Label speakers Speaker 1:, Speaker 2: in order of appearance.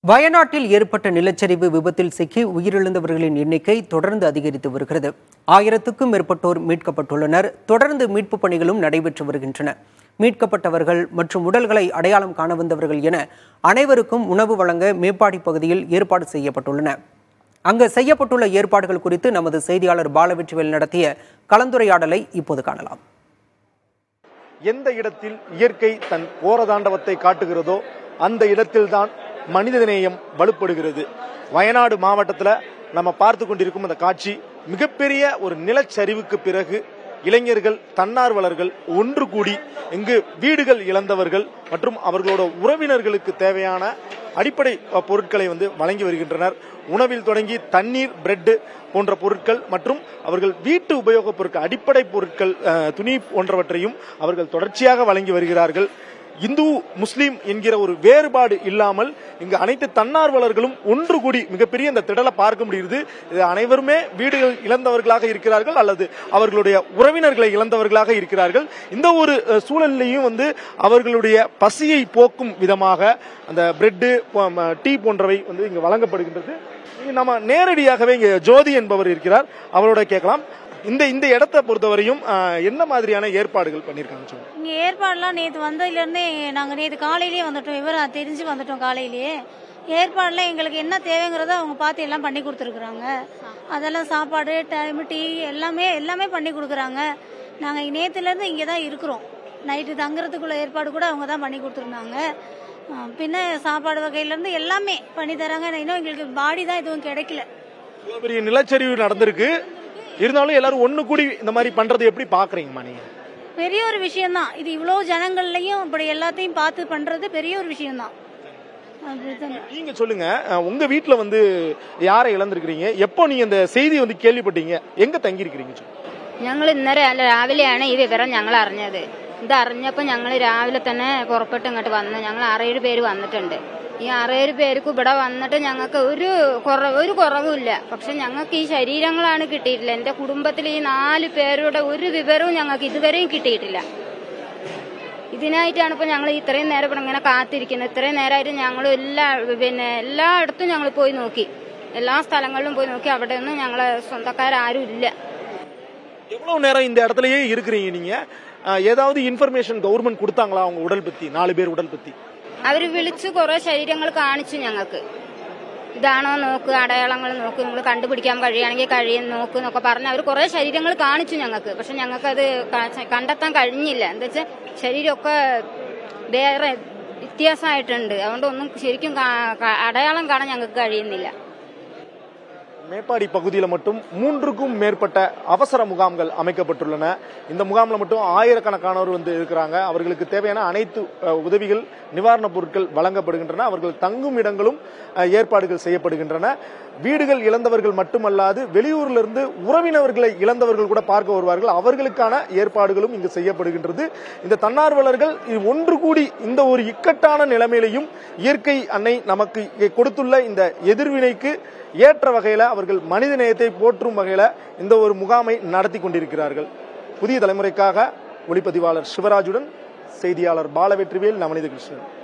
Speaker 1: வயநாட்டில் ஏற்பட்ட நிலச்சரிவு விபத்தில் சிக்கி உயிரிழந்தவர்களின் எண்ணிக்கை தொடர்ந்து அதிகரித்து வருகிறது ஆயிரத்துக்கும் மேற்பட்டோர் மீட்கப்பட்டுள்ளனர் தொடர்ந்து மீட்புப் பணிகளும் நடைபெற்று வருகின்றன மீட்கப்பட்டவர்கள் மற்றும் உடல்களை அடையாளம் காண வந்தவர்கள் என அனைவருக்கும் உணவு வழங்க மேப்பாடி பகுதியில் ஏற்பாடு செய்யப்பட்டுள்ளன அங்கு செய்யப்பட்டுள்ள ஏற்பாடுகள் குறித்து நமது செய்தியாளர் பாலவெற்றிவேல் நடத்திய கலந்துரையாடலை இப்போது காணலாம்
Speaker 2: எந்த இடத்தில் இயற்கை தன் கோரதாண்டவத்தை காட்டுகிறதோ அந்த இடத்தில்தான் மனிதநேயம் வலுப்படுகிறது வயநாடு மாவட்டத்துல நம்ம பார்த்து கொண்டிருக்கும் அந்த காட்சி மிகப்பெரிய ஒரு நிலச்சரிவுக்கு பிறகு இளைஞர்கள் தன்னார்வலர்கள் ஒன்று கூடி இங்கு வீடுகள் இழந்தவர்கள் மற்றும் அவர்களோட உறவினர்களுக்கு தேவையான அடிப்படை அஹ், பொருட்களை வந்து வழங்கி வருகின்றனர் உணவில் தொடங்கி தண்ணீர் பிரெட் போன்ற பொருட்கள் மற்றும் அவர்கள் வீட்டு உபயோகப் பொருட்கள் அடிப்படை பொருட்கள் அஹ், துணி போன்றவற்றையும் அவர்கள் தொடர்ச்சியாக வழங்கி வருகிறார்கள் இந்து முஸ்லீம் என்கிற ஒரு வேறுபாடு இல்லாமல் இங்கு அனைத்து தன்னார்வலர்களும் ஒன்று கூடி மிகப்பெரிய இந்த திடலை பார்க்க முடியுது இது அனைவருமே வீடுகள் இழந்தவர்களாக இருக்கிறார்கள் அல்லது அவர்களுடைய உறவினர்களை இழந்தவர்களாக இருக்கிறார்கள் இந்த ஒரு அஹ், சூழல்லையும் வந்து அவர்களுடைய பசியை போக்கும் விதமாக அந்த பிரெட்டு டீ போன்றவை வந்து இங்கு வழங்கப்படுகின்றது இங்க நம்ம நேரடியாகவே இங்க ஜோதி என்பவர் இருக்கிறார் அவரோட கேட்கலாம் இந்த இந்த இடத்தை பொறுத்தவரையும் அஹ், என்ன மாதிரியான ஏற்பாடுகள் பண்ணியிருக்காங்க சொல்லுங்க
Speaker 3: இங்கே ஏற்பாடுலாம் நேற்று வந்ததுலேருந்தே நாங்கள் நேற்று காலையிலேயே வந்துட்டோம் விவரம் தெரிஞ்சு வந்துட்டோம் காலையிலேயே ஏற்பாடுலாம் எங்களுக்கு என்ன தேவைங்கிறத அவங்க பார்த்து எல்லாம் பண்ணி கொடுத்துருக்குறாங்க அதெல்லாம் சாப்பாடு டைம் டீ எல்லாமே எல்லாமே பண்ணி கொடுக்குறாங்க நாங்கள் நேற்றுலேருந்து இங்கே தான் இருக்கிறோம் நைட்டு தங்குறதுக்குள்ள ஏற்பாடு கூட அவங்க தான் பண்ணி கொடுத்துருந்தாங்க அஹ் பின்ன சாப்பாடு வகையிலேருந்து எல்லாமே பண்ணி தராங்க இன்னும் எங்களுக்கு பாடி தான் எதுவும் கிடைக்கல
Speaker 2: இவ்வளவு பெரிய நிலச்சரிவு நடந்திருக்கு இருந்தாலும் எல்லாரும் ஒண்ணு கூடி இந்த மாதிரி பண்றது எப்படி பாக்குறீங்கம்மா நீங்க
Speaker 3: பெரிய ஒரு விஷயம்தான் இது இவ்வளோ ஜனங்கள்லையும் இப்படி எல்லாத்தையும் பார்த்து பண்ணுறது பெரிய ஒரு விஷயம்தான் அப்படிதான்
Speaker 2: நீங்க சொல்லுங்க அஹ், உங்க வீட்டுல வந்து யாரை இழந்திருக்கிறீங்க எப்போ நீங்க இந்த செய்தி வந்து கேள்விப்பட்டீங்க എങ്ക തങ്ങിയിരിக்கிறீங்க சொல்லுங்க.
Speaker 4: ഞങ്ങൾ ഇന്നലെ അല്ല രാവിലെയാണ് ഈ വിവരം ഞങ്ങൾ അറിഞ്ഞത് ഇത് അറിഞ്ഞപ്പോൾ ഞങ്ങൾ രാവിലെ തന്നെ പുറപ്പെട്ട് ഇങ്ങോട്ട് വന്ന് ഞങ്ങൾ ആറേഴ് പേര് വന്നിട്ടുണ്ട് ഈ ആറേഴ് പേർക്ക് ഇവിടെ വന്നിട്ട് ഞങ്ങൾക്ക് ഒരു കുറവ് ഒരു കുറവുമില്ല പക്ഷെ ഞങ്ങൾക്ക് ഈ ശരീരങ്ങളാണ് കിട്ടിയിട്ടില്ല എന്റെ കുടുംബത്തിൽ ഈ നാല് പേരുടെ ഒരു വിവരവും ഞങ്ങൾക്ക് ഇതുവരെയും കിട്ടിയിട്ടില്ല ഇതിനായിട്ടാണ് ഇപ്പൊ ഞങ്ങൾ ഇത്രയും നേരം ഇവിടെ ഇങ്ങനെ കാത്തിരിക്കുന്നത് ഇത്രയും നേരമായിട്ട് ഞങ്ങൾ എല്ലാ പിന്നെ എല്ലായിടത്തും ഞങ്ങൾ പോയി നോക്കി എല്ലാ സ്ഥലങ്ങളിലും പോയി നോക്കി അവിടെ ഒന്നും ഞങ്ങളെ സ്വന്തക്കാരും ഇല്ല
Speaker 2: எவ்வளவு நேரம் இந்த இடத்துலயே இருக்கிறீங்க நீங்க அஹ், ஏதாவது இன்ஃபர்மேஷன் கவர்மெண்ட் கொடுத்தாங்களா அவங்க உடல் பத்தி நாலு பேர் உடல் பத்தி
Speaker 4: അവര് വിളിച്ച് കുറെ ശരീരങ്ങൾ കാണിച്ചു ഞങ്ങൾക്ക് ഇതാണോ നോക്ക് അടയാളങ്ങൾ നോക്ക് നിങ്ങൾ കണ്ടുപിടിക്കാൻ കഴിയുകയാണെങ്കിൽ കഴിയും നോക്ക് എന്നൊക്കെ പറഞ്ഞ് അവർ കുറെ ശരീരങ്ങൾ കാണിച്ചു ഞങ്ങൾക്ക് പക്ഷെ ഞങ്ങൾക്ക് അത് കണ്ടെത്താൻ കഴിഞ്ഞില്ല എന്താ വെച്ചാൽ ശരീരമൊക്കെ വേറെ വ്യത്യാസമായിട്ടുണ്ട് അതുകൊണ്ട് ഒന്നും ശരിക്കും കാ- കാ- അടയാളം കാണാൻ ഞങ്ങൾക്ക് കഴിയുന്നില്ല
Speaker 2: மேப்பாடி பகுதியில் மட்டும் மூன்றுக்கும் மேற்பட்ட அவசர முகாம்கள் அமைக்கப்பட்டுள்ளன இந்த முகாம்ல மட்டும் ஆயிரக்கணக்கானோர் வந்து இருக்கிறாங்க அவர்களுக்கு தேவையான அனைத்து அஹ், உதவிகள் நிவாரணப் பொருட்கள் வழங்கப்படுகின்றன அவர்கள் தங்கும் இடங்களும் அஹ், ஏற்பாடுகள் செய்யப்படுகின்றன வீடுகள் இழந்தவர்கள் மட்டுமல்லாது வெளியூர்ல இருந்து உறவினர்களை இழந்தவர்கள் கூட பார்க்க வருவார்கள் அவர்களுக்கான ஏற்பாடுகளும் இங்கு செய்யப்படுகின்றது இந்த தன்னார்வலர்கள் இது ஒன்று கூடி இந்த ஒரு இக்கட்டான நிலைமையிலையும் இயற்கை அன்னை நமக்கு கொடுத்துள்ள இந்த எதிர்வினைக்கு ஏற்ற வகையில அவர்கள் மனித நேயத்தை போற்றும் வகையில இந்த ஒரு முகாமை நடத்தி கொண்டிருக்கிறார்கள் புதிய தலைமுறைக்காக ஒளிப்பதிவாளர் சிவராஜுடன் செய்தியாளர் பாலவெற்றிவேல் நவநீத கிருஷ்ணன்